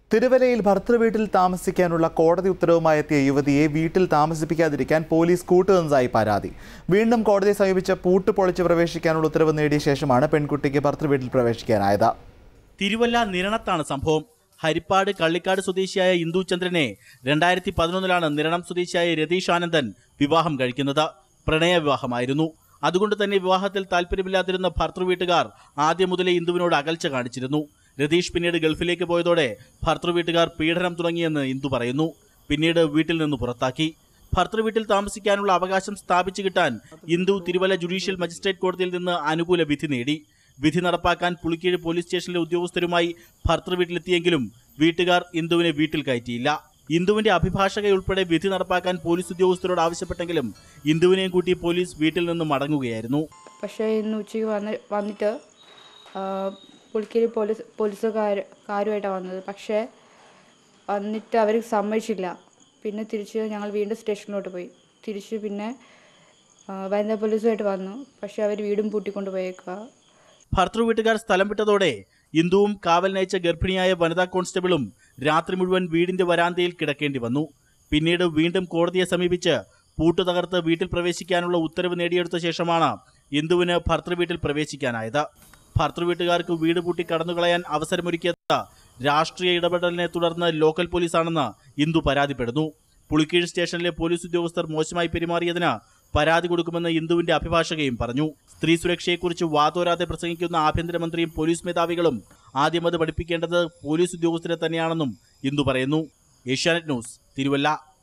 തിരുവല്ലയിൽ ഭർത്തൃവീട്ടിൽ താമസിക്കാനുള്ള കോടതി ഉത്തരവുമായി എത്തിയ യുവതിയെ വീട്ടിൽ താമസിപ്പിക്കാതിരിക്കാൻ പോലീസ് കൂട്ടുനിന്നതായി പരാതി വീണ്ടും കോടതിയെ സമീപിച്ച പൂട്ട് പൊളിച്ച് പ്രവേശിക്കാനുള്ള ഉത്തരവ് നേടിയ ശേഷമാണ് പെൺകുട്ടിക്ക് ഭർത്തൃവീട്ടിൽ പ്രവേശിക്കാനായത് തിരുവല്ല നിരണത്താണ് സംഭവം ഹരിപ്പാട് കള്ളിക്കാട് സ്വദേശിയായ ഇന്ദു ചന്ദ്രനെ രണ്ടായിരത്തി പതിനൊന്നിലാണ് നിരണം സ്വദേശിയായ രതീഷ് ആനന്ദൻ വിവാഹം കഴിക്കുന്നത് പ്രണയ വിവാഹമായിരുന്നു അതുകൊണ്ട് തന്നെ വിവാഹത്തിൽ താല്പര്യമില്ലാതിരുന്ന ഭർത്തൃവീട്ടുകാർ ആദ്യം മുതലേ ഇന്ദുവിനോട് അകൽച്ച കാണിച്ചിരുന്നു രതീഷ് പിന്നീട് ഗൾഫിലേക്ക് പോയതോടെ ഭർത്തൃവീട്ടുകാർ പീഡനം തുടങ്ങിയെന്ന് ഇന്ദു പറയുന്നു പിന്നീട് വീട്ടിൽ നിന്ന് പുറത്താക്കി ഭർത്തൃവീട്ടിൽ താമസിക്കാനുള്ള അവകാശം സ്ഥാപിച്ചു കിട്ടാൻ ഇന്ദു തിരുവല്ല ജുഡീഷ്യൽ മജിസ്ട്രേറ്റ് കോടതിയിൽ നിന്ന് അനുകൂല വിധി നേടി വിധി നടപ്പാക്കാൻ പുളിക്കീഴ് പോലീസ് സ്റ്റേഷനിലെ ഉദ്യോഗസ്ഥരുമായി ഭർത്തൃവീട്ടിലെത്തിയെങ്കിലും വീട്ടുകാർ ഇന്ദുവിനെ വീട്ടിൽ കയറ്റിയില്ല ഇന്ദുവിന്റെ അഭിഭാഷകയുൾപ്പെടെ വിധി നടപ്പാക്കാൻ പോലീസ് ഉദ്യോഗസ്ഥരോട് ആവശ്യപ്പെട്ടെങ്കിലും ഇന്ദുവിനെയും കൂട്ടി പോലീസ് വീട്ടിൽ നിന്ന് മടങ്ങുകയായിരുന്നു പക്ഷേ ഇന്ന് ഉച്ചയ്ക്ക് വന്ന് വന്നിട്ട് ആ, പുളിക്കരി പോലീസ് പോലീസുകാർ കാരുമായിട്ടാണ് വന്നത് പക്ഷേ വന്നിട്ട് അവർ സമ്മതിച്ചില്ല പിന്നെ തിരിച്ച് ഞങ്ങൾ വീണ്ടും സ്റ്റേഷനിലോട്ട് പോയി തിരിച്ച് പിന്നെ ആ, വനിതാ പോലീസുമായിട്ട് വന്നു പക്ഷേ അവർ വീടും പൂട്ടിക്കൊണ്ട് പോയേക്കുക ഭർത്തൃവീട്ടുകാർ സ്ഥലം വിട്ടതോടെ ഇന്ദുവും കാവൽ നയിച്ച ഗർഭിണിയായ വനിതാ കോൺസ്റ്റബിളും രാത്രി മുഴുവൻ വീടിന്റെ വരാന്തയിൽ കിടക്കേണ്ടി വന്നു പിന്നീട് വീണ്ടും കോടതിയെ സമീപിച്ച് പൂട്ടു തകർത്ത് വീട്ടിൽ പ്രവേശിക്കാനുള്ള ഉത്തരവ് നേടിയെടുത്ത ശേഷമാണ് ഇന്ദുവിന് ഭർത്തൃവീട്ടിൽ പ്രവേശിക്കാനായത് ഭർത്തൃവീട്ടുകാർക്ക് വീട് പൂട്ടി കടന്നുകളയാൻ അവസരമൊരുക്കിയത് രാഷ്ട്രീയ ഇടപെടലിനെ തുടർന്ന് ലോക്കൽ പോലീസാണെന്ന് ഇന്ദു പരാതിപ്പെടുന്നു പുളിക്കീഴ് സ്റ്റേഷനിലെ പോലീസ് ഉദ്യോഗസ്ഥർ മോശമായി പെരുമാറിയതിന് പരാതി കൊടുക്കുമെന്ന് ഇന്ദുവിന്റെ അഭിഭാഷകയും പറഞ്ഞു സ്ത്രീ സുരക്ഷയെക്കുറിച്ച് വാതോരാതെ പ്രസംഗിക്കുന്ന ആഭ്യന്തരമന്ത്രിയും പോലീസ് മേധാവികളും ആദ്യം അത് പഠിപ്പിക്കേണ്ടത് പോലീസ് ഉദ്യോഗസ്ഥരെ തന്നെയാണെന്നും ഇന്ദു പറയുന്നു ഏഷ്യാനെറ്റ് ന്യൂസ് തിരുവല്ല